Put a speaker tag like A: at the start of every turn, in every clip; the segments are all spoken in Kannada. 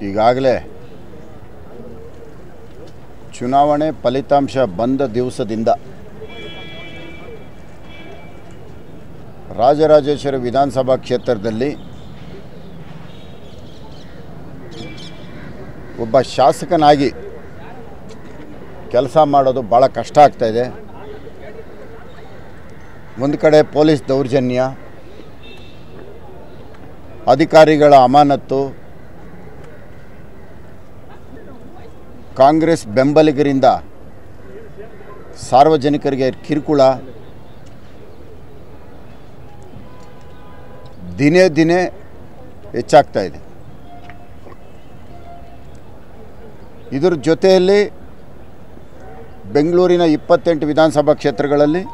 A: ಈಗಾಗಲೇ ಚುನಾವಣೆ ಫಲಿತಾಂಶ ಬಂದ ದಿವಸದಿಂದ ರಾಜರಾಜೇಶ್ವರಿ ವಿಧಾನಸಭಾ ಕ್ಷೇತ್ರದಲ್ಲಿ ಒಬ್ಬ ಶಾಸಕನಾಗಿ ಕೆಲಸ ಮಾಡೋದು ಭಾಳ ಕಷ್ಟ ಆಗ್ತಾಯಿದೆ ಒಂದು ಕಡೆ ಪೊಲೀಸ್ ದೌರ್ಜನ್ಯ ಅಧಿಕಾರಿಗಳ ಅಮಾನತ್ತು ಕಾಂಗ್ರೆಸ್ ಬೆಂಬಲಿಗರಿಂದ ಸಾರ್ವಜನಿಕರಿಗೆ ಕಿರುಕುಳ ದಿನೇ ದಿನೇ ಹೆಚ್ಚಾಗ್ತಾ ಇದೆ ಇದರ ಜೊತೆಯಲ್ಲಿ ಬೆಂಗಳೂರಿನ ಇಪ್ಪತ್ತೆಂಟು ವಿಧಾನಸಭಾ ಕ್ಷೇತ್ರಗಳಲ್ಲಿ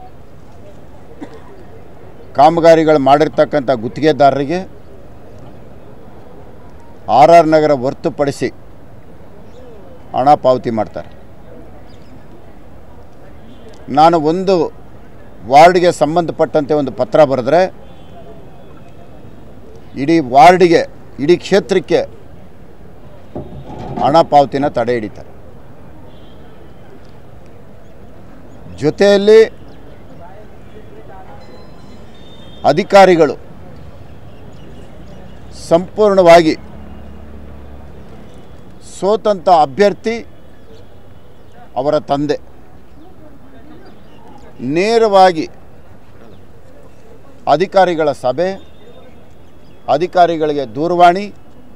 A: ಕಾಮಗಾರಿಗಳು ಮಾಡಿರ್ತಕ್ಕಂಥ ಗುತ್ತಿಗೆದಾರರಿಗೆ ಆರ್ ಆರ್ ನಗರ ಹೊರತುಪಡಿಸಿ ಹಣ ಪಾವತಿ ಮಾಡ್ತಾರೆ ನಾನು ಒಂದು ವಾರ್ಡ್ಗೆ ಸಂಬಂಧಪಟ್ಟಂತೆ ಒಂದು ಪತ್ರ ಬರೆದ್ರೆ ಇಡೀ ವಾರ್ಡಿಗೆ ಇಡೀ ಕ್ಷೇತ್ರಕ್ಕೆ ಹಣ ಪಾವತಿನ ತಡೆ ಹಿಡಿತಾರೆ ಜೊತೆಯಲ್ಲಿ ಅಧಿಕಾರಿಗಳು ಸಂಪೂರ್ಣವಾಗಿ ಸೋತಂಥ ಅಭ್ಯರ್ಥಿ ಅವರ ತಂದೆ ನೇರವಾಗಿ ಅಧಿಕಾರಿಗಳ ಸಭೆ ಅಧಿಕಾರಿಗಳಿಗೆ ದೂರವಾಣಿ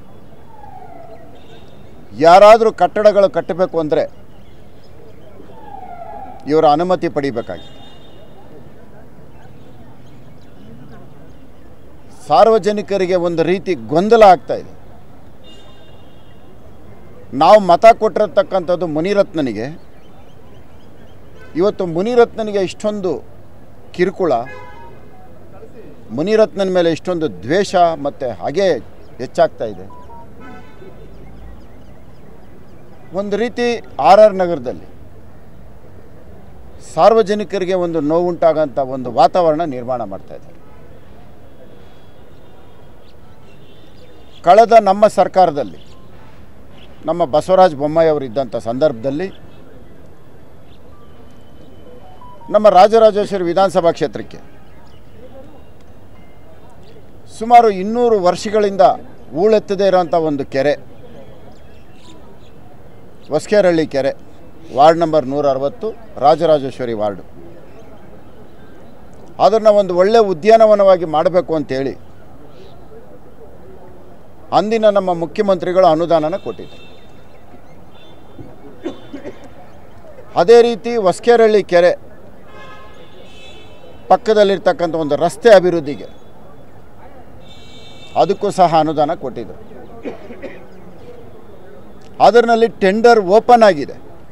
A: ಯಾರಾದರೂ ಕಟ್ಟಡಗಳು ಕಟ್ಟಬೇಕು ಅಂದರೆ ಇವರ ಅನುಮತಿ ಪಡಿಬೇಕಾಗಿ ಸಾರ್ವಜನಿಕರಿಗೆ ಒಂದು ರೀತಿ ಗೊಂದಲ ಆಗ್ತಾ ಇದೆ ನಾವು ಮತ ಕೊಟ್ಟಿರತಕ್ಕಂಥದ್ದು ಮುನಿರತ್ನನಿಗೆ ಇವತ್ತು ಮುನಿರತ್ನನಿಗೆ ಇಷ್ಟೊಂದು ಕಿರುಕುಳ ಮುನಿರತ್ನನ ಮೇಲೆ ಇಷ್ಟೊಂದು ದ್ವೇಷ ಮತ್ತು ಹಾಗೆ ಹೆಚ್ಚಾಗ್ತಾ ಇದೆ ಒಂದು ರೀತಿ ಆರ್ ಆರ್ ನಗರದಲ್ಲಿ ಸಾರ್ವಜನಿಕರಿಗೆ ಒಂದು ನೋವುಂಟಾಗಂಥ ಒಂದು ವಾತಾವರಣ ನಿರ್ಮಾಣ ಮಾಡ್ತಾ ಇದ್ದಾರೆ ಕಳೆದ ನಮ್ಮ ಸರ್ಕಾರದಲ್ಲಿ ನಮ್ಮ ಬಸವರಾಜ ಬೊಮ್ಮಾಯಿ ಅವರು ಇದ್ದಂಥ ಸಂದರ್ಭದಲ್ಲಿ ನಮ್ಮ ರಾಜರಾಜೇಶ್ವರಿ ವಿಧಾನಸಭಾ ಕ್ಷೇತ್ರಕ್ಕೆ ಸುಮಾರು ಇನ್ನೂರು ವರ್ಷಗಳಿಂದ ಹೂಳೆತ್ತದೇ ಇರೋಂಥ ಒಂದು ಕೆರೆ ಹೊಸ್ಕೇರಳ್ಳಿ ಕೆರೆ ವಾರ್ಡ್ ನಂಬರ್ ನೂರ ಅರವತ್ತು ರಾಜರಾಜೇಶ್ವರಿ ವಾರ್ಡು ಅದನ್ನು ಒಂದು ಒಳ್ಳೆಯ ಉದ್ಯಾನವನವಾಗಿ ಮಾಡಬೇಕು ಅಂತೇಳಿ ಅಂದಿನ ನಮ್ಮ ಮುಖ್ಯಮಂತ್ರಿಗಳು ಅನುದಾನನ ಕೊಟ್ಟಿದ್ದರು ಅದೇ ರೀತಿ ಹೊಸ್ಕೇರಳ್ಳಿ ಕೆರೆ ಪಕ್ಕದಲ್ಲಿರ್ತಕ್ಕಂಥ ಒಂದು ರಸ್ತೆ ಅಭಿವೃದ್ಧಿಗೆ ಅದಕ್ಕೂ ಸಹ ಅನುದಾನ ಕೊಟ್ಟಿದ್ದರು ಅದರಲ್ಲಿ ಟೆಂಡರ್ ಓಪನ್ ಆಗಿದೆ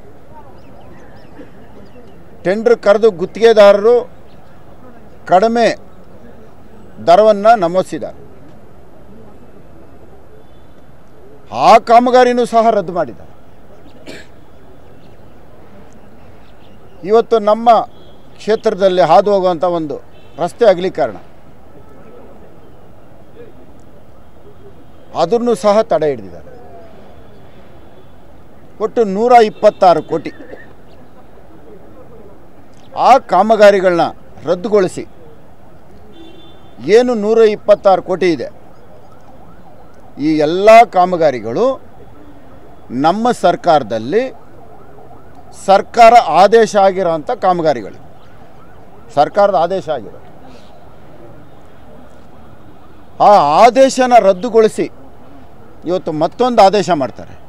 A: ಟೆಂಡರ್ ಕರೆದು ಗುತ್ತಿಗೆದಾರರು ಕಡಿಮೆ ದರವನ್ನು ನಮೂದಿಸಿದ್ದಾರೆ ಆ ಕಾಮಗಾರಿನೂ ಸಹ ರದ್ದು ಮಾಡಿದ್ದಾರೆ ಇವತ್ತು ನಮ್ಮ ಕ್ಷೇತ್ರದಲ್ಲಿ ಹಾದು ಹೋಗುವಂಥ ಒಂದು ರಸ್ತೆ ಅಗಲೀಕರಣ ಅದನ್ನು ಸಹ ತಡೆ ಹಿಡಿದಿದ್ದಾರೆ ಒಟ್ಟು ನೂರ ಇಪ್ಪತ್ತಾರು ಕೋಟಿ ಆ ಕಾಮಗಾರಿಗಳನ್ನ ರದ್ದುಗೊಳಿಸಿ ಏನು ನೂರ ಇಪ್ಪತ್ತಾರು ಕೋಟಿ ಇದೆ ಈ ಎಲ್ಲ ಕಾಮಗಾರಿಗಳು ನಮ್ಮ ಸರ್ಕಾರದಲ್ಲಿ ಸರ್ಕಾರ ಆದೇಶ ಆಗಿರೋಂಥ ಕಾಮಗಾರಿಗಳು ಸರ್ಕಾರದ ಆದೇಶ ಆಗಿರೋ ಆ ಆದೇಶನ ರದ್ದುಗೊಳಿಸಿ ಇವತ್ತು ಮತ್ತೊಂದು ಆದೇಶ ಮಾಡ್ತಾರೆ